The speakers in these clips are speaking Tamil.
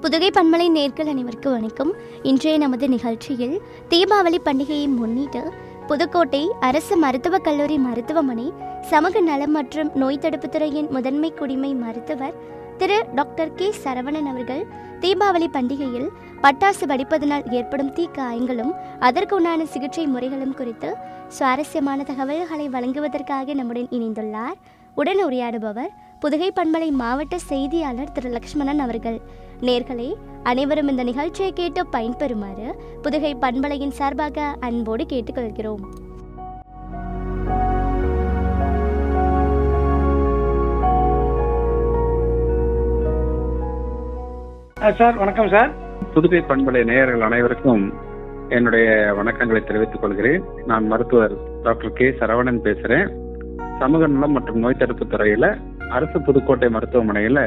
புதுகை பன்மலை நேர்கள் அனைவருக்கும் வணக்கம் இன்றைய நமது நிகழ்ச்சியில் தீபாவளி பண்டிகையை முன்னிட்டு புதுக்கோட்டை அரசு மருத்துவக் கல்லூரி மருத்துவமனை சமூக நலம் மற்றும் நோய் தடுப்புத் துறையின் முதன்மை குடிமை மருத்துவர் திரு டாக்டர் கே சரவணன் அவர்கள் தீபாவளி பண்டிகையில் பட்டாசு வெடிப்பதனால் ஏற்படும் தீக்காயங்களும் அதற்குண்டான சிகிச்சை முறைகளும் குறித்து சுவாரஸ்யமான தகவல்களை வழங்குவதற்காக நம்முடன் இணைந்துள்ளார் உடன் உரையாடுபவர் புதுகை பண்பலை மாவட்ட செய்தியாளர் திரு லக்ஷ்மணன் அவர்கள் நேர்களே அனைவரும் இந்த நிகழ்ச்சியை கேட்டு பயன்பெறுமாறு புதுகை பண்பலையின் சார்பாக அன்போடு கேட்டுக்கொள்கிறோம் சார் வணக்கம் சார் புதுகை பண்பலை நேயர்கள் அனைவருக்கும் என்னுடைய வணக்கங்களை தெரிவித்துக் கொள்கிறேன் நான் மருத்துவர் டாக்டர் கே சரவணன் பேசுறேன் சமூக நலம் மற்றும் நோய் தடுப்பு துறையில அரசு புதுக்கோட்டை மருத்துவமனையில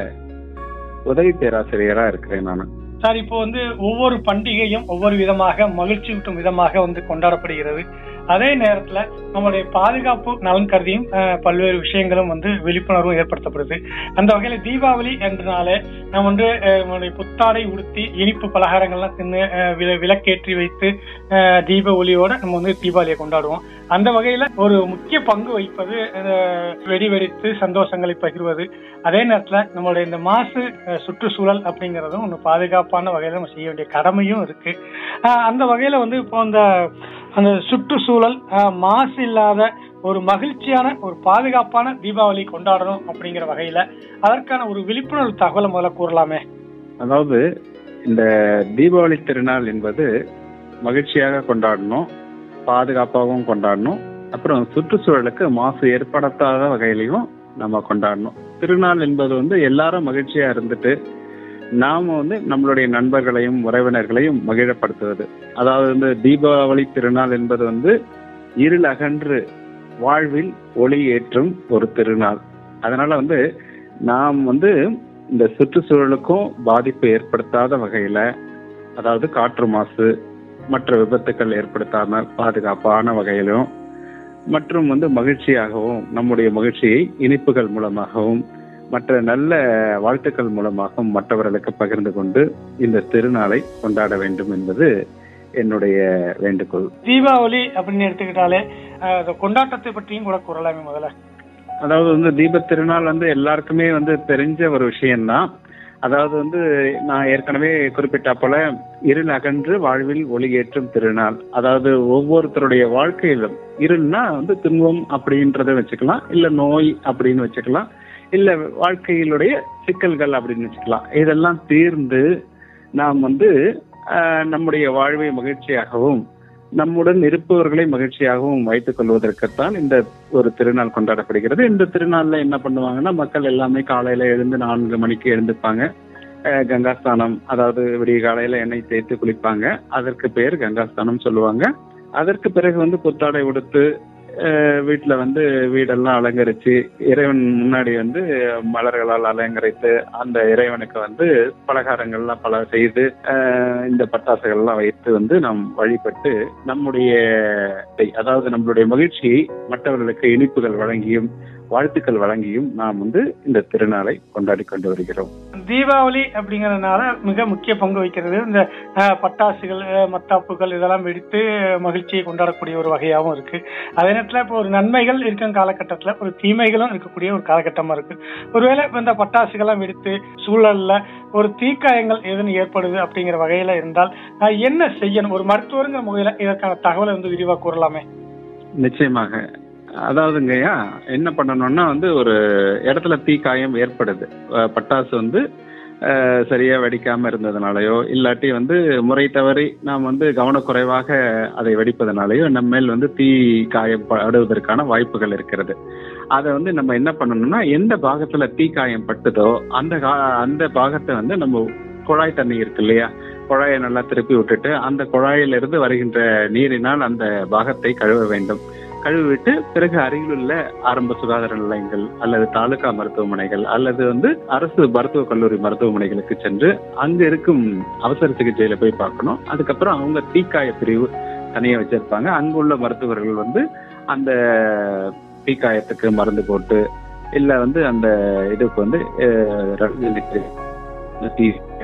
உதவி பேராசிரியரா இருக்கிறேன் நான் சார் இப்போ வந்து ஒவ்வொரு பண்டிகையும் ஒவ்வொரு விதமாக மகிழ்ச்சி ஊட்டும் விதமாக வந்து கொண்டாடப்படுகிறது அதே நேரத்துல நம்மளுடைய பாதுகாப்பு நலன் கருதியும் அஹ், பல்வேறு விஷயங்களும் வந்து விழிப்புணர்வும் ஏற்படுத்தப்படுது அந்த வகையில தீபாவளி என்றனாலே நம்ம வந்து அஹ், நம்மளுடைய புத்தாடை உடுத்தி இனிப்பு பலகாரங்கள்லாம் தின்னு அஹ், விள- விளக்கேற்றி வைத்து அஹ், தீப ஒளியோட நம்ம வந்து தீபாவளியை கொண்டாடுவோம் அந்த வகையில ஒரு முக்கிய பங்கு வகிப்பது அஹ், வெடி வெடித்து சந்தோஷங்களை பகிர்வது அதே நேரத்துல நம்மளுடைய இந்த மாசு அஹ், சுற்றுச்சூழல் அப்படிங்கறதும் ஒன்று பாதுகாப்பான வகையில நம்ம செய்ய வேண்டிய கடமையும் இருக்கு அஹ், அந்த வகையில வந்து இப்போ அந்த அந்த சுற்றுச்சூழல் அஹ், மாசு இல்லாத ஒரு மகிழ்ச்சியான ஒரு பாதுகாப்பான தீபாவளி கொண்டாடணும் அப்படிங்கிற வகையில அதற்கான ஒரு விழிப்புணர்வு தகவலை முதல்ல கூறலாமே அதாவது இந்த தீபாவளி திருநாள் என்பது மகிழ்ச்சியாக கொண்டாடணும் பாதுகாப்பாகவும் கொண்டாடணும் அப்புறம் சுற்றுச்சூழலுக்கு மாசு ஏற்படுத்தாத வகையிலையும் நம்ம கொண்டாடணும் திருநாள் என்பது வந்து எல்லாரும் மகிழ்ச்சியா இருந்துட்டு நாம வந்து நம்மளுடைய நண்பர்களையும் உறவினர்களையும் மகிழப்படுத்துவது அதாவது வந்து தீபாவளி திருநாள் என்பது வந்து இருள் அகன்று வாழ்வில் ஒளி ஏற்றும் ஒரு திருநாள் அதனால வந்து நாம் வந்து இந்த சுற்றுச்சூழலுக்கும் பாதிப்பு ஏற்படுத்தாத வகையில அதாவது காற்று மாசு மற்ற விபத்துக்கள் ஏற்படுத்தாம பாதுகாப்பான வகையிலும் மற்றும் வந்து மகிழ்ச்சியாகவும் நம்முடைய மகிழ்ச்சியை இனிப்புகள் மூலமாகவும் மற்ற நல்ல வாழ்த்துக்கள் மூலமாகவும் மற்றவர்களுக்கு பகிர்ந்து கொண்டு இந்த திருநாளை கொண்டாட வேண்டும் என்பது என்னுடைய வேண்டுகோள் தீபாவளி அப்படின்னு எடுத்துக்கிட்டாலே அஹ், அந்த கொண்டாட்டத்தை பற்றியும் கூட கூறலாமே முதல்ல அதாவது வந்து தீபத் திருநாள் வந்து எல்லாருக்குமே வந்து தெரிஞ்ச ஒரு விஷயம்தான் அதாவது வந்து நான் ஏற்கனவே குறிப்பிட்ட போல இருள் அகன்று வாழ்வில் ஒளி ஏற்றும் திருநாள் அதாவது ஒவ்வொருத்தருடைய வாழ்க்கையிலும் இருள்னா வந்து துன்பம் அப்படின்றத வச்சுக்கலாம் இல்ல நோய் அப்படின்னு வச்சுக்கலாம் இல்ல வாழ்க்கையிலுடைய சிக்கல்கள் அப்படின்னு வச்சுக்கலாம் இதெல்லாம் தீர்ந்து நாம் வந்து ஆஹ், நம்முடைய வாழ்வை மகிழ்ச்சியாகவும் நம்முடன் இருப்பவர்களை மகிழ்ச்சியாகவும் வைத்துக் கொள்வதற்குத்தான் இந்த ஒரு திருநாள் கொண்டாடப்படுகிறது இந்த திருநாள்ல என்ன பண்ணுவாங்கன்னா மக்கள் எல்லாமே காலையில எழுந்து நான்கு மணிக்கு எழுந்துப்பாங்க அஹ் கங்காஸ்தானம் அதாவது விடிய காலையில எண்ணெய் தேய்த்து குளிப்பாங்க அதற்கு பேர் கங்காஸ்தானம் சொல்லுவாங்க அதற்கு பிறகு வந்து புத்தாடை உடுத்து அஹ் வீட்டுல வந்து வீடெல்லாம் அலங்கரிச்சு இறைவன் முன்னாடி வந்து மலர்களால் அலங்கரித்து அந்த இறைவனுக்கு வந்து பலகாரங்கள்லாம் பல செய்து அஹ் இந்த பட்டாசுகள்லாம் வைத்து வந்து நாம் வழிபட்டு நம்முடைய அதாவது நம்மளுடைய மகிழ்ச்சியை மற்றவர்களுக்கு இனிப்புகள் வழங்கியும் வாழ்த்துக்கள் வழங்கியும் நாம் வந்து இந்த திருநாளை கொண்டாடி கொண்டு வருகிறோம் தீபாவளி அப்படிங்கறதுனால மிக முக்கிய பங்கு வகிக்கிறது இந்த அஹ், பட்டாசுகள் அஹ், மத்தாப்புகள் இதெல்லாம் வெடித்து மகிழ்ச்சியை கொண்டாடக்கூடிய ஒரு வகையாகவும் இருக்கு அதே நேரத்துல இப்போ ஒரு நன்மைகள் இருக்கும் காலகட்டத்துல ஒரு தீமைகளும் இருக்கக்கூடிய ஒரு காலகட்டமா இருக்கு ஒருவேளை இப்ப இந்த பட்டாசுகள்லாம் வெடித்து சூழல்ல ஒரு தீக்காயங்கள் எதுன்னு ஏற்படுது அப்படிங்கிற வகையில இருந்தால் அஹ், என்ன செய்யணும் ஒரு மருத்துவருங்கிற முறையில இதற்கான தகவலை வந்து விரிவா கூறலாமே நிச்சயமாக அதாவதுங்கய்யா என்ன பண்ணணும்னா வந்து ஒரு இடத்துல தீக்காயம் ஏற்படுது அஹ் பட்டாசு வந்து அஹ், சரியா வெடிக்காம இருந்ததுனாலயோ இல்லாட்டி வந்து முறை தவறி நாம் வந்து கவனக்குறைவாக அதை வெடிப்பதனாலயோ நம்ம மேல் வந்து தீ காயப்படுவதற்கான வாய்ப்புகள் இருக்கிறது அதை வந்து நம்ம என்ன பண்ணணும்னா எந்த பாகத்துல தீ காயம் பட்டுதோ அந்த கா- அந்த பாகத்தை வந்து நம்ம குழாய் தண்ணி இருக்கு இல்லையா குழாயை நல்லா திருப்பி விட்டுட்டு அந்த குழாயிலிருந்து வருகின்ற நீரினால் அந்த பாகத்தை கழுவ வேண்டும் கழுவிட்டு பிறகு அருகிலுள்ள ஆரம்ப சுகாதார நிலையங்கள் அல்லது தாலுகா மருத்துவமனைகள் அல்லது வந்து அரசு மருத்துவக் கல்லூரி மருத்துவமனைகளுக்கு சென்று அங்க இருக்கும் அவசர சிகிச்சையில போய் பார்க்கணும் அதுக்கப்புறம் அவங்க தீக்காய பிரிவு தனியா வச்சிருப்பாங்க அங்குள்ள மருத்துவர்கள் வந்து அந்த தீக்காயத்துக்கு மருந்து போட்டு இல்ல வந்து அந்த இதுக்கு வந்து அஹ், ரத்த- தீ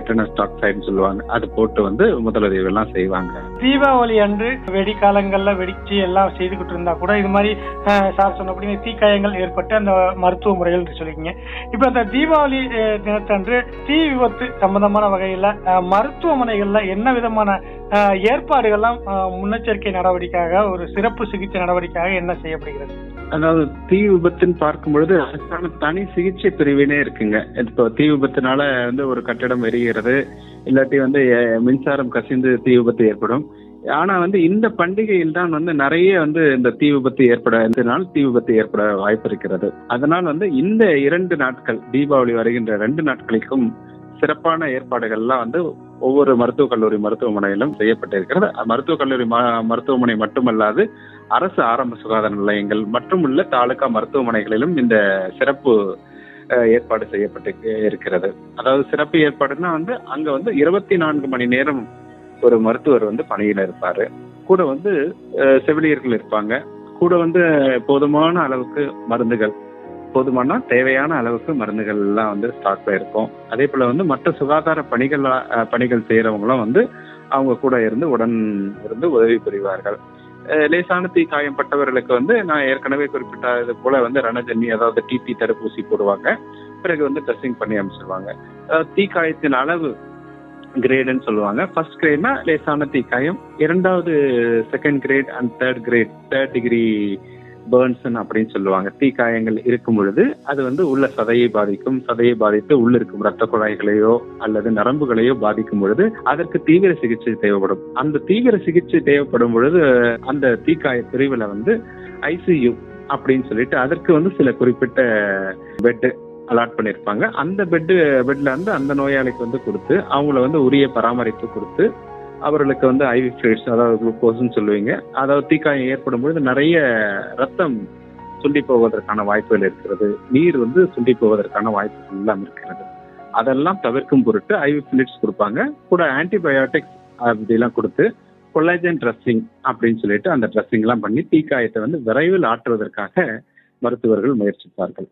டெட்டனஸ் டாக்சைட்னு சொல்லுவாங்க அது போட்டு வந்து முதலுதவி எல்லாம் செய்வாங்க தீபாவளி அன்று வெடிக்காலங்கள்ல வெடிச்சு எல்லாம் செய்துகிட்டு இருந்தா கூட இது மாதிரி அஹ், சார் சொன்னபடி தீக்காயங்கள் ஏற்பட்டு அந்த மருத்துவ முறைகள் சொல்லிக்கீங்க இப்ப இந்த தீபாவளி அஹ், தினத்தன்று தீ விபத்து சம்பந்தமான வகையில அஹ், மருத்துவமனைகள்ல என்ன விதமான அஹ், ஏற்பாடுகள்லாம் அஹ், முன்னெச்சரிக்கை நடவடிக்கையாக ஒரு சிறப்பு சிகிச்சை நடவடிக்கையாக என்ன செய்யப்படுகிறது அதாவது தீ விபத்துன்னு பார்க்கும் பொழுது அதுக்கான தனி சிகிச்சை பிரிவினே இருக்குங்க இப்போ தீ விபத்துனால வந்து ஒரு கட்டிடம் எரிகிறது இல்லாட்டி வந்து அஹ், மின்சாரம் கசிந்து தீ விபத்து ஏற்படும் ஆனா வந்து இந்த பண்டிகையில் தான் வந்து நிறைய வந்து இந்த தீ விபத்து ஏற்படனால் தீ விபத்து ஏற்பட வாய்ப்பு இருக்கிறது அதனால் வந்து இந்த இரண்டு நாட்கள் தீபாவளி வருகின்ற ரெண்டு நாட்களுக்கும் சிறப்பான ஏற்பாடுகள்லாம் வந்து ஒவ்வொரு மருத்துவக் கல்லூரி மருத்துவமனையிலும் செய்யப்பட்டிருக்கிறது மருத்துவக் கல்லூரி ம- மருத்துவமனை மட்டுமல்லாது அரசு ஆரம்ப சுகாதார நிலையங்கள் மற்றும் உள்ள தாலுகா மருத்துவமனைகளிலும் இந்த சிறப்பு அஹ், ஏற்பாடு செய்யப்பட்டு இருக்கிறது அதாவது சிறப்பு ஏற்பாடுன்னா வந்து அங்க வந்து இருபத்தி நான்கு மணி நேரம் ஒரு மருத்துவர் வந்து பணியில இருப்பாரு கூட வந்து அஹ், செவிலியர்கள் இருப்பாங்க கூட வந்து போதுமான அளவுக்கு மருந்துகள் போதுமான தேவையான அளவுக்கு மருந்துகள் எல்லாம் வந்து ஸ்டாக்ல இருக்கும் அதே போல வந்து மற்ற சுகாதார பணிகள் அஹ், பணிகள் செய்யறவங்களும் வந்து அவங்க கூட இருந்து உடன் இருந்து உதவி புரிவார்கள் அஹ் லேசான தீ காயம்பட்டவர்களுக்கு வந்து நான் ஏற்கனவே குறிப்பிட்டது போல வந்து ரணஜன்னி அதாவது டிபி தடுப்பூசி போடுவாங்க பிறகு வந்து ட்ரெஸ்ஸிங் பண்ணி அமைச்சிருவாங்க அதாவது தீக்காயத்தின் அளவு கிரேடுன்னு சொல்லுவாங்க ஃபர்ஸ்ட் கிரேட்னா லேசான தீக்காயம் இரண்டாவது second grade and third grade third degree burns அப்படின்னு சொல்லுவாங்க தீக்காயங்கள் இருக்கும் பொழுது அது வந்து உள்ள சதையை பாதிக்கும் சதையை பாதித்து உள்ள இருக்கும் ரத்த குழாய்களையோ அல்லது நரம்புகளையோ பாதிக்கும் பொழுது அதற்கு தீவிர சிகிச்சை தேவைப்படும் அந்த தீவிர சிகிச்சை தேவைப்படும் பொழுது அந்த தீக்காய பிரிவுல வந்து ஐசியு அப்படின்னு சொல்லிட்டு அதற்கு வந்து சில குறிப்பிட்ட பெட் அலாட் பண்ணியிருப்பாங்க அந்த பெட்டு பெட்ல வந்து அந்த நோயாளிக்கு வந்து கொடுத்து அவங்கள வந்து உரிய பராமரிப்பு கொடுத்து அவர்களுக்கு வந்து ஐவி ஃபிளிட்ஸ் அதாவது குளுக்கோஸ்ன்னு சொல்லுவீங்க அதாவது தீக்காயம் ஏற்படும் பொழுது நிறைய ரத்தம் சுண்டி போவதற்கான வாய்ப்புகள் இருக்கிறது நீர் வந்து சுண்டி போவதற்கான வாய்ப்புகள் எல்லாம் இருக்கிறது அதெல்லாம் தவிர்க்கும் பொருட்டு ஐவி ஃபிளிட்ஸ் கொடுப்பாங்க கூட ஆன்டிபயோட்டிக்ஸ் அப்படிலாம் கொடுத்து கொலாஜன் ட்ரெஸ்ஸிங் அப்படின்னு சொல்லிட்டு அந்த ட்ரெஸ்ஸிங் எல்லாம் பண்ணி தீக்காயத்தை வந்து விரைவில் ஆற்றுவதற்காக மருத்துவர்கள் முயற்சிப்பார்கள்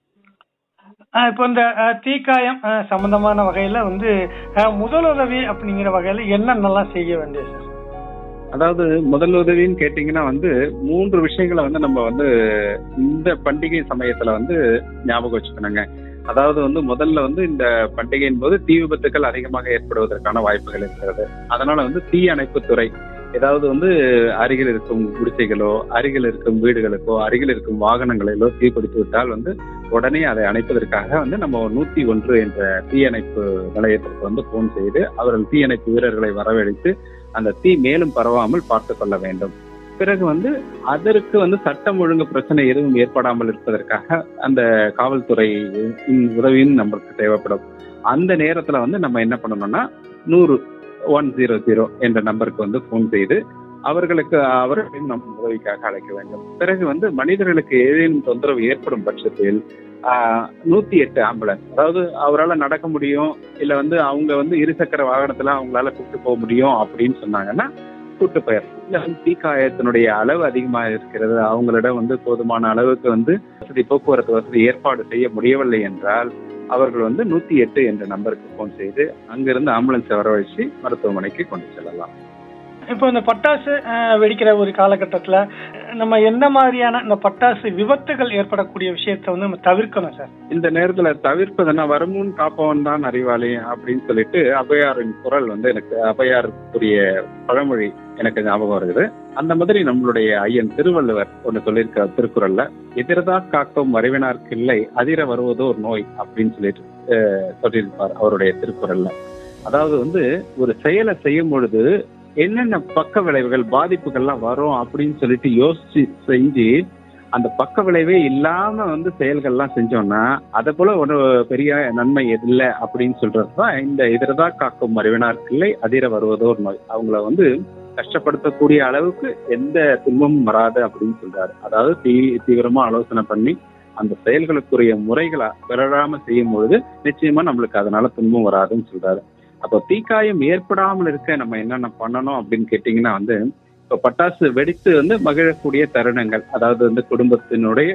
அஹ் இப்போ இந்த அஹ், தீக்காயம் அஹ், சம்பந்தமான வகையில வந்து அஹ், முதலுதவி அப்படிங்கிற வகையில என்னென்னலாம் செய்ய வேண்டியது சார் அதாவது முதல் உதவின்னு கேட்டீங்கன்னா வந்து மூன்று விஷயங்களை வந்து நம்ம வந்து இந்த பண்டிகை சமயத்துல வந்து ஞாபகம் வச்சுக்கணுங்க அதாவது வந்து முதல்ல வந்து இந்த பண்டிகையின் போது தீ விபத்துக்கள் அதிகமாக ஏற்படுவதற்கான வாய்ப்புகள் இருக்கிறது அதனால வந்து தீ அணைப்பு துறை ஏதாவது வந்து அருகில் இருக்கும் குடிசைகளோ அருகில் இருக்கும் வீடுகளுக்கோ அருகில் இருக்கும் வாகனங்களிலோ தீப்பிடித்து விட்டால் வந்து உடனே அதை அணைப்பதற்காக வந்து நம்ம நூத்தி ஒன்று என்ற தீயணைப்பு நிலையத்திற்கு வந்து போன் செய்து அவர்கள் தீயணைப்பு வீரர்களை வரவழைத்து அந்த தீ மேலும் பரவாமல் பார்த்து கொள்ள வேண்டும் பிறகு வந்து அதற்கு வந்து சட்டம் ஒழுங்கு பிரச்சனை எதுவும் ஏற்படாமல் இருப்பதற்காக அந்த காவல்துறை உதவியும் நமக்கு தேவைப்படும் அந்த நேரத்துல வந்து நம்ம என்ன பண்ணணும்னா நூறு ஒன் ஜீரோ ஜீரோ என்ற நம்பருக்கு வந்து ஃபோன் செய்து அவர்களுக்கு அவர்களையும் நம் உதவிக்காக அழைக்க வேண்டும் பிறகு வந்து மனிதர்களுக்கு ஏதேனும் தொந்தரவு ஏற்படும் பட்சத்தில் ஆஹ், நூத்தி எட்டு ஆம்புலன்ஸ் அதாவது அவரால் நடக்க முடியும் இல்ல வந்து அவங்க வந்து இருசக்கர வாகனத்துல அவங்களால கூப்பிட்டு போக முடியும் அப்படின்னு சொன்னாங்கன்னா கூட்டு போயிர் இல்ல வந்து தீக்காயத்தினுடைய அளவு அதிகமா இருக்கிறது அவங்களிடம் வந்து போதுமான அளவுக்கு வந்து வசதி போக்குவரத்து வசதி ஏற்பாடு செய்ய முடியவில்லை என்றால் அவர்கள் வந்து நூத்தி எட்டு என்ற நம்பருக்கு போன் செய்து அங்கிருந்து ஆம்புலன்ஸை வரவழைச்சு மருத்துவமனைக்கு கொண்டு செல்லலாம் இப்போ இந்த பட்டாசு அஹ், வெடிக்கிற ஒரு காலகட்டத்துல அஹ், நம்ம என்ன மாதிரியான இந்த பட்டாசு விபத்துகள் ஏற்படக்கூடிய விஷயத்தை வந்து நம்ம தவிர்க்கணும் சார் இந்த நேரத்துல தவிர்ப்பதுன்னா வருமுன் காப்பவன் தான் அறிவாளி அப்படின்னு சொல்லிட்டு அபயாரின் குரல் வந்து எனக்கு அபயாருக்குரிய பழமொழி எனக்கு ஞாபகம் வருகிறது அந்த மாதிரி நம்மளுடைய ஐயன் திருவள்ளுவர் ஒன்று சொல்லியிருக்க திருக்குறள்ல எதிர்தா காக்கும் அறிவினார்க்கு இல்லை அதிர வருவதோ ஒரு நோய் அப்படின்னு சொல்லிட்டு அஹ், சொல்லியிருப்பார் அவருடைய திருக்குறள்ல அதாவது வந்து ஒரு செயலை செய்யும் பொழுது என்னென்ன பக்க விளைவுகள் பாதிப்புகள்லாம் வரும் அப்படின்னு சொல்லிட்டு யோசிச்சு செஞ்சு அந்த பக்க விளைவே இல்லாம வந்து செயல்கள்லாம் செஞ்சோம்னா அதை போல ஒரு பெரிய நன்மை இல்லை அப்படின்னு சொல்றதுதான் இந்த எதிரதா காக்கும் அறிவினார்க்கில்லை அதிர வருவதோ ஒரு நோய் அவங்கள வந்து கஷ்டப்படுத்தக்கூடிய அளவுக்கு எந்த துன்பமும் வராது அப்படின்னு சொல்றாரு அதாவது தீ தீவிரமா ஆலோசனை பண்ணி அந்த செயல்களுக்குரிய முறைகளை பிறழாம செய்யும் பொழுது நிச்சயமா நம்மளுக்கு அதனால துன்பம் வராதுன்னு சொல்றாரு அப்போ தீக்காயம் ஏற்படாமல் இருக்க நம்ம என்னென்ன பண்ணணும் அப்படின்னு கேட்டீங்கன்னா வந்து இப்போ பட்டாசு வெடித்து வந்து மகிழக்கூடிய தருணங்கள் அதாவது வந்து குடும்பத்தினுடைய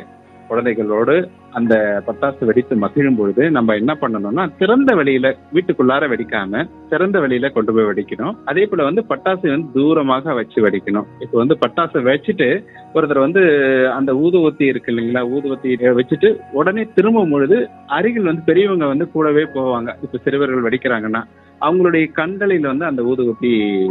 குழந்தைகளோடு அந்த பட்டாசு வெடித்து மகிழும் பொழுது நம்ம என்ன பண்ணணும்னா திறந்த வெளியில வீட்டுக்குள்ளார வெடிக்காம திறந்த வெளியில கொண்டு போய் வெடிக்கணும் அதே போல வந்து பட்டாசு வந்து தூரமாக வச்சு வெடிக்கணும் இப்போ வந்து பட்டாசு வச்சுட்டு ஒருத்தர் வந்து அந்த ஊதுவத்தி இருக்கு இல்லைங்களா ஊதுவத்தி வச்சுட்டு உடனே திரும்பும் பொழுது அருகில் வந்து பெரியவங்க வந்து கூடவே போவாங்க இப்ப சிறுவர்கள் வெடிக்கிறாங்கன்னா அவங்களுடைய கண்களில் வந்து அந்த ஊதுவத்தி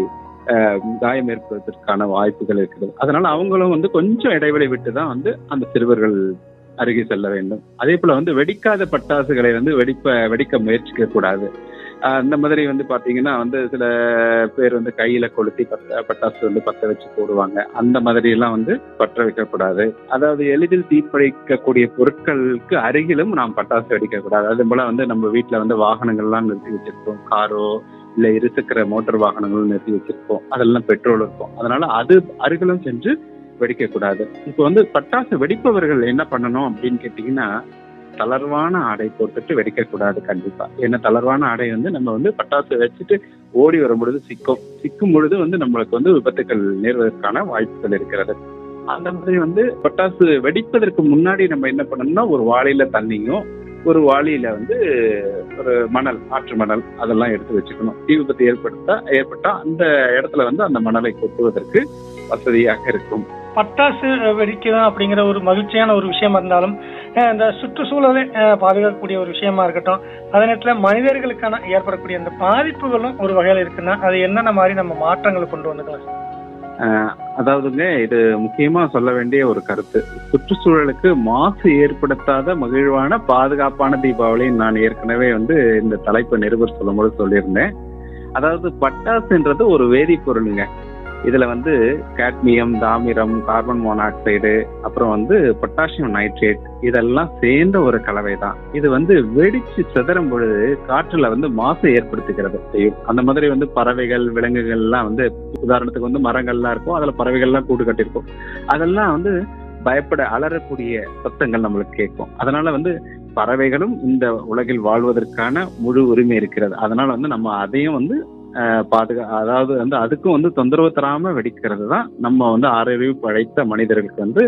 அஹ், காயம் ஏற்படுவதற்கான வாய்ப்புகள் இருக்கிறது அதனால அவங்களும் வந்து கொஞ்சம் இடைவெளி விட்டு தான் வந்து அந்த சிறுவர்கள் அருகே செல்ல வேண்டும் அதே போல வந்து வெடிக்காத பட்டாசுகளை வந்து வெடிப்ப வெடிக்க முயற்சிக்க கூடாது அஹ், அந்த மாதிரி வந்து பாத்தீங்கன்னா வந்து சில பேர் வந்து கையில கொளுத்தி பத்த பட்டாசு வந்து பத்த வச்சு போடுவாங்க அந்த மாதிரி எல்லாம் வந்து பற்ற வைக்க கூடாது அதாவது எளிதில் தீப்பழிக்கக்கூடிய பொருட்களுக்கு அருகிலும் நாம் பட்டாசு வெடிக்க கூடாது அதே போல வந்து நம்ம வீட்டுல வந்து வாகனங்கள்லாம் நிறுத்தி வச்சிருப்போம் காரோ இல்ல இருசக்கர மோட்டார் வாகனங்கள் நிறுத்தி வச்சிருப்போம் அதெல்லாம் பெட்ரோல் இருக்கும் அதனால அது அருகிலும் சென்று வெடிக்க கூடாது இப்போ வந்து பட்டாசு வெடிப்பவர்கள் என்ன பண்ணணும் அப்படின்னு கேட்டீங்கன்னா தளர்வான ஆடை போட்டுட்டு வெடிக்க கூடாது கண்டிப்பா ஏன்னா தளர்வான ஆடை வந்து நம்ம வந்து பட்டாசு வச்சுட்டு ஓடி வரும் பொழுது சிக்கும் சிக்கும் பொழுது வந்து நம்மளுக்கு வந்து விபத்துக்கள் நேர்வதற்கான வாய்ப்புகள் இருக்கிறது அந்த மாதிரி வந்து பட்டாசு வெடிப்பதற்கு முன்னாடி நம்ம என்ன பண்ணணும்னா ஒரு வாளியில தண்ணியும் ஒரு வாளியில வந்து ஒரு மணல் ஆற்று மணல் அதெல்லாம் எடுத்து வச்சுக்கணும் தீ விபத்து ஏற்படுத்தா ஏற்பட்டா அந்த இடத்துல வந்து அந்த மணலை கொட்டுவதற்கு வசதியாக இருக்கும் பட்டாசு அஹ், வெடிக்கணும் அப்படிங்கிற ஒரு மகிழ்ச்சியான ஒரு விஷயமா இருந்தாலும் அஹ், இந்த சுற்றுச்சூழலை அஹ், பாதுகாக்கக்கூடிய ஒரு விஷயமா இருக்கட்டும் அதே நேரத்தில் மனிதர்களுக்கான ஏற்படக்கூடிய அந்த பாதிப்புகளும் ஒரு வகையில் இருக்குன்னா அது என்னென்ன மாதிரி நம்ம மாற்றங்களை கொண்டு வந்துக்கலாம் ஆஹ் அதாவதுங்க இது முக்கியமா சொல்ல வேண்டிய ஒரு கருத்து சுற்றுச்சூழலுக்கு மாசு ஏற்படுத்தாத மகிழ்வான பாதுகாப்பான தீபாவளி நான் ஏற்கனவே வந்து இந்த தலைப்பு நிருபர் சொல்லும்போது சொல்லியிருந்தேன் அதாவது பட்டாசுன்றது ஒரு வேதிப்பொருளுங்க இதுல வந்து காட்மியம் தாமிரம் கார்பன் மோனாக்சைடு அப்புறம் வந்து பொட்டாசியம் நைட்ரேட் இதெல்லாம் சேர்ந்த ஒரு கலவை தான் இது வந்து வெடிச்சு சிதறும் பொழுது காற்றுல வந்து மாசு ஏற்படுத்துகிறது செய்யும் அந்த மாதிரி வந்து பறவைகள் விலங்குகள் எல்லாம் வந்து உதாரணத்துக்கு வந்து மரங்கள்லாம் இருக்கும் அதுல பறவைகள்லாம் கூடு கட்டியிருக்கும் அதெல்லாம் வந்து பயப்பட அலறக்கூடிய சத்தங்கள் நம்மளுக்கு கேட்கும் அதனால வந்து பறவைகளும் இந்த உலகில் வாழ்வதற்கான முழு உரிமை இருக்கிறது அதனால வந்து நம்ம அதையும் வந்து அஹ், பாதுகா அதாவது வந்து அதுக்கும் வந்து தொந்தரவு தராம வெடிக்கிறது தான் நம்ம வந்து ஆறறிவு படைத்த மனிதர்களுக்கு வந்து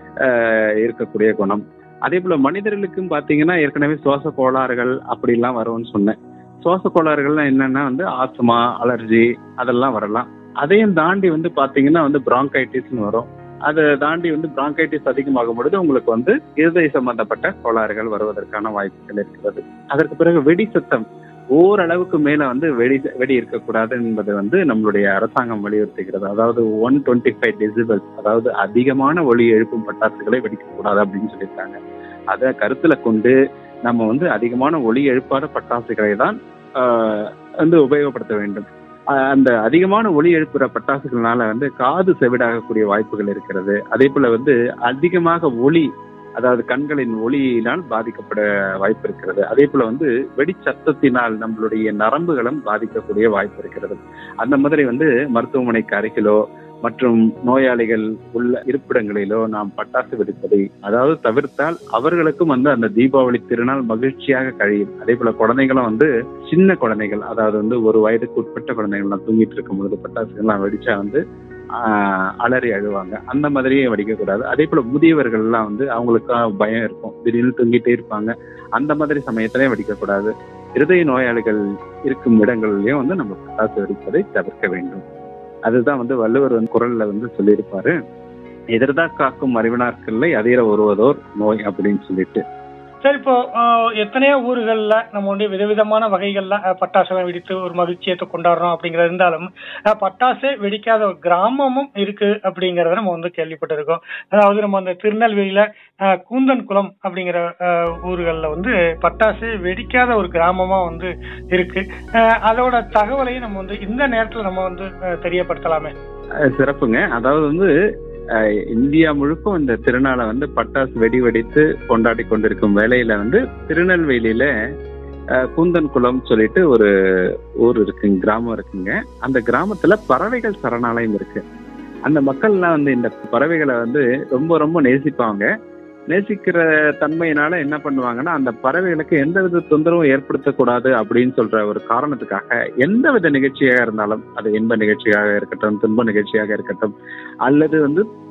அஹ், இருக்கக்கூடிய குணம் அதே போல மனிதர்களுக்கும் பாத்தீங்கன்னா ஏற்கனவே சுவாச கோளாறுகள் அப்படிலாம் வரும்னு சொன்னேன் சுவாச கோளாறுகள்லாம் என்னன்னா வந்து ஆஸ்துமா அலர்ஜி அதெல்லாம் வரலாம் அதையும் தாண்டி வந்து பாத்தீங்கன்னா வந்து பிராங்கைட்டிஸ்னு வரும் அதை தாண்டி வந்து பிராங்கைட்டிஸ் அதிகமாகும் பொழுது உங்களுக்கு வந்து இருதய சம்பந்தப்பட்ட கோளாறுகள் வருவதற்கான வாய்ப்புகள் இருக்கிறது அதற்கு பிறகு வெடி சத்தம் ஓரளவுக்கு மேல வந்து வெடி வெடி இருக்கக்கூடாது என்பது வந்து நம்மளுடைய அரசாங்கம் வலியுறுத்துகிறது அதாவது ஒன் டுவெண்ட்டி ஃபைவ் டெசிபல்ஸ் அதாவது அதிகமான ஒளி எழுப்பும் பட்டாசுகளை வெடிக்கக்கூடாது அப்படின்னு சொல்லியிருக்காங்க அதை கருத்துல கொண்டு நம்ம வந்து அதிகமான ஒளி எழுப்பாத பட்டாசுகளை தான் ஆஹ், வந்து உபயோகப்படுத்த வேண்டும் ஆஹ், அந்த அதிகமான ஒளி எழுப்புற பட்டாசுகள்னால வந்து காது செவிடாகக்கூடிய வாய்ப்புகள் இருக்கிறது அதே போல வந்து அதிகமாக ஒளி அதாவது கண்களின் ஒளியினால் பாதிக்கப்பட வாய்ப்பு இருக்கிறது அதே போல வந்து வெடிச்சத்தத்தினால் நம்மளுடைய நரம்புகளும் பாதிக்கக்கூடிய வாய்ப்பு இருக்கிறது அந்த மாதிரி வந்து மருத்துவமனைக்கு அருகிலோ மற்றும் நோயாளிகள் உள்ள இருப்பிடங்களிலோ நாம் பட்டாசு வெடிப்பதை அதாவது தவிர்த்தால் அவர்களுக்கும் வந்து அந்த தீபாவளி திருநாள் மகிழ்ச்சியாக கழியும் அதே போல குழந்தைகளும் வந்து சின்ன குழந்தைகள் அதாவது வந்து ஒரு வயதுக்கு உட்பட்ட குழந்தைகள்லாம் தூங்கிட்டு இருக்கும் பொழுது பட்டாசுகள்லாம் வெடிச்சா வந்து ஆஹ், அலறி அழுவாங்க அந்த மாதிரியே வெடிக்கக்கூடாது அதே போல முதியவர்கள் எல்லாம் வந்து அவங்களுக்கு பயம் இருக்கும் திடீர்னு தூங்கிட்டே இருப்பாங்க அந்த மாதிரி சமயத்திலையும் வெடிக்கக்கூடாது இருதய நோயாளிகள் இருக்கும் இடங்கள்லயும் வந்து நம்ம பட்டாசு வெடிப்பதை தவிர்க்க வேண்டும் அதுதான் வந்து வள்ளுவர் வந்து குரல்ல வந்து சொல்லியிருப்பாரு எதிர்தா காக்கும் அறிவினார்க்கில்லை அதிர ஒருவதோர் நோய் அப்படின்னு சொல்லிட்டு சரி இப்போ ஆஹ், எத்தனையோ ஊர்கள்ல நம்ம வந்து விதவிதமான வகைகள்ல அஹ், பட்டாசுலாம் வெடித்து ஒரு மகிழ்ச்சியை கொண்டாடுறோம் அப்படிங்கிறது இருந்தாலும் அஹ், பட்டாசே வெடிக்காத ஒரு கிராமமும் இருக்கு அப்படிங்கறத நம்ம வந்து கேள்விப்பட்டிருக்கோம் அதாவது நம்ம அந்த திருநெல்வேலியில அஹ், கூந்தன் குளம் அப்படிங்கிற அஹ், ஊர்கள்ல வந்து பட்டாசு வெடிக்காத ஒரு கிராமமா வந்து இருக்கு அஹ், அதோட தகவலையும் நம்ம வந்து இந்த நேரத்துல நம்ம வந்து அஹ், தெரியப்படுத்தலாமே அஹ் சிறப்புங்க அதாவது வந்து அஹ், இந்தியா முழுக்கும் இந்த திருநாளை வந்து பட்டாசு வெடி வெடித்து கொண்டாடி கொண்டிருக்கும் வேளையில வந்து திருநெல்வேலியில அஹ், கூந்தன் குளம் சொல்லிட்டு ஒரு ஊர் இருக்குங்க கிராமம் இருக்குங்க அந்த கிராமத்துல பறவைகள் சரணாலயம் இருக்கு அந்த மக்கள்லாம் வந்து இந்த பறவைகளை வந்து ரொம்ப ரொம்ப நேசிப்பாங்க நேசிக்கிற தன்மையினால என்ன பண்ணுவாங்கன்னா அந்த பறவைகளுக்கு எந்தவித தொந்தரவும் ஏற்படுத்தக்கூடாது அப்படின்னு சொல்ற ஒரு காரணத்துக்காக எந்தவித நிகழ்ச்சியாக இருந்தாலும் அது இன்ப நிகழ்ச்சியாக இருக்கட்டும் துன்ப நிகழ்ச்சியாக இருக்கட்டும் அல்லது வந்து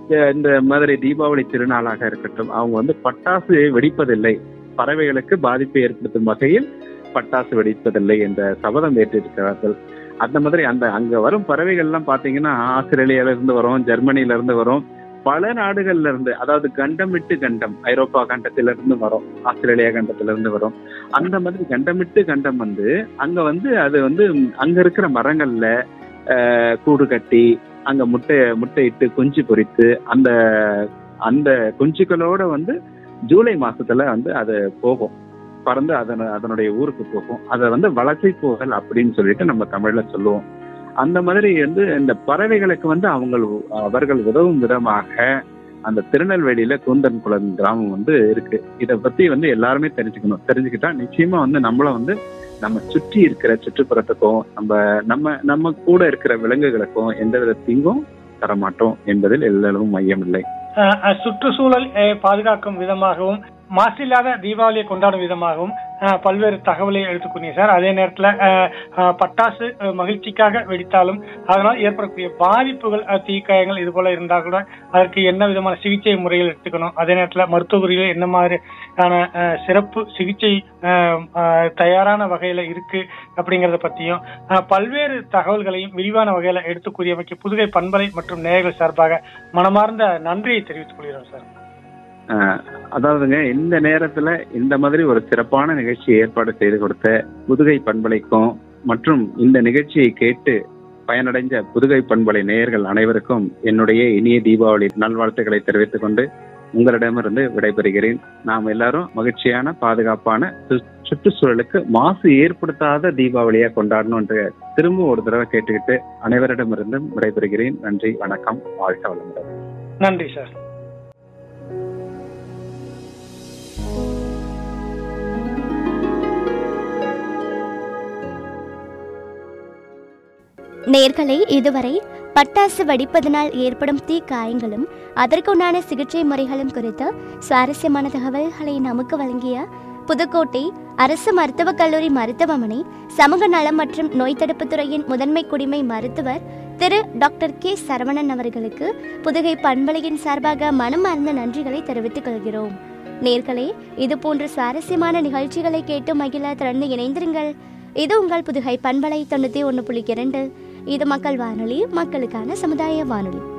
அஹ் இந்த மாதிரி தீபாவளி திருநாளாக இருக்கட்டும் அவங்க வந்து பட்டாசு வெடிப்பதில்லை பறவைகளுக்கு பாதிப்பை ஏற்படுத்தும் வகையில் பட்டாசு வெடிப்பதில்லை என்ற சபதம் ஏற்றிருக்கிறார்கள் அந்த மாதிரி அந்த அங்க வரும் பறவைகள் எல்லாம் பாத்தீங்கன்னா ஆஸ்திரேலியால இருந்து வரும் ஜெர்மனில இருந்து வரும் பல நாடுகள்ல இருந்து அதாவது கண்டம் விட்டு கண்டம் ஐரோப்பா கண்டத்தில இருந்து வரும் ஆஸ்திரேலியா கண்டத்தில இருந்து வரும் அந்த மாதிரி கண்டமிட்டு கண்டம் வந்து அங்க வந்து அது வந்து அங்க இருக்கிற மரங்கள்ல ஆஹ், கூடு கட்டி அங்க முட்டை முட்டையிட்டு குஞ்சு பொரித்து அந்த அந்த குஞ்சுகளோட வந்து ஜூலை மாசத்துல வந்து அது போகும் பறந்து அதன அதனுடைய ஊருக்கு போகும் அதை வந்து வலசை போகல் அப்படின்னு சொல்லிட்டு நம்ம தமிழ்ல சொல்லுவோம் அந்த மாதிரி வந்து இந்த பறவைகளுக்கு வந்து அவங்க அவர்கள் உதவும் விதமாக அந்த திருநெல்வேலியில கூந்தன் குளம் கிராமம் வந்து இருக்கு இதை பத்தி வந்து எல்லாருமே தெரிஞ்சுக்கணும் தெரிஞ்சுக்கிட்டா நிச்சயமா வந்து நம்மள வந்து நம்ம சுற்றி இருக்கிற சுற்றுப்புறத்துக்கும் நம்ம நம்ம நம்ம கூட இருக்கிற விலங்குகளுக்கும் எந்தவித தீங்கும் தரமாட்டோம் என்பதில் எல்லளவும் மையமில்லை அஹ், அஹ், சுற்றுச்சூழல் அஹ், பாதுகாக்கும் விதமாகவும் மாசில்லாத தீபாவளியை கொண்டாடும் விதமாகவும் அஹ், பல்வேறு தகவலை எடுத்துக்கொண்டீங்க சார் அதே நேரத்துல அஹ், அஹ், பட்டாசு அஹ், மகிழ்ச்சிக்காக வெடித்தாலும் அதனால் ஏற்படக்கூடிய பாதிப்புகள் அஹ், தீக்காயங்கள் இது போல இருந்தால் கூட அதற்கு என்ன விதமான சிகிச்சை முறைகள் எடுத்துக்கணும் அதே நேரத்துல மருத்துவ துறையில என்ன மாதிரியான அஹ், சிறப்பு சிகிச்சை அஹ், அஹ், தயாரான வகையில இருக்கு அப்படிங்கறத பத்தியும் அஹ், பல்வேறு தகவல்களையும் விரிவான வகையில எடுத்து கூறியமைக்கு புதுகை பண்பலை மற்றும் நேயர்கள் சார்பாக மனமார்ந்த நன்றியை தெரிவித்துக் கொள்கிறோம் சார் ஆஹ் அதாவதுங்க இந்த நேரத்துல இந்த மாதிரி ஒரு சிறப்பான நிகழ்ச்சியை ஏற்பாடு செய்து கொடுத்த புதுகை பண்பலைக்கும் மற்றும் இந்த நிகழ்ச்சியை கேட்டு பயனடைஞ்ச புதுகை பண்பலை நேயர்கள் அனைவருக்கும் என்னுடைய இனிய தீபாவளி நல்வாழ்த்துக்களை தெரிவித்துக் கொண்டு உங்களிடமிருந்து விடைபெறுகிறேன் நாம் எல்லாரும் மகிழ்ச்சியான பாதுகாப்பான சு- சுற்றுச்சூழலுக்கு மாசு ஏற்படுத்தாத தீபாவளியா கொண்டாடணும் என்று திரும்ப ஒரு தடவை கேட்டுக்கிட்டு அனைவரிடமிருந்தும் விடைபெறுகிறேன் நன்றி வணக்கம் வாழ்க வளமுடன் நன்றி சார் நேர்களே இதுவரை பட்டாசு வெடிப்பதனால் ஏற்படும் தீ காயங்களும் அதற்குண்டான சிகிச்சை முறைகளும் குறித்த சுவாரஸ்யமான தகவல்களை நமக்கு வழங்கிய புதுக்கோட்டை அரசு மருத்துவக் கல்லூரி மருத்துவமனை சமூக நலம் மற்றும் நோய் தடுப்புத் துறையின் முதன்மை குடிமை மருத்துவர் திரு டாக்டர் கே சரவணன் அவர்களுக்கு புதுகை பண்பலையின் சார்பாக மனமார்ந்த நன்றிகளை தெரிவித்துக் கொள்கிறோம் நேர்களே இது போன்ற சுவாரஸ்யமான நிகழ்ச்சிகளை கேட்டு மகிழ தொடர்ந்து இணைந்திருங்கள் இது உங்கள் புதுகை பண்பலை தொண்ணூற்றி ஒன்று புள்ளி இரண்டு இது மக்கள் வானொலி மக்களுக்கான சமுதாய வானொலி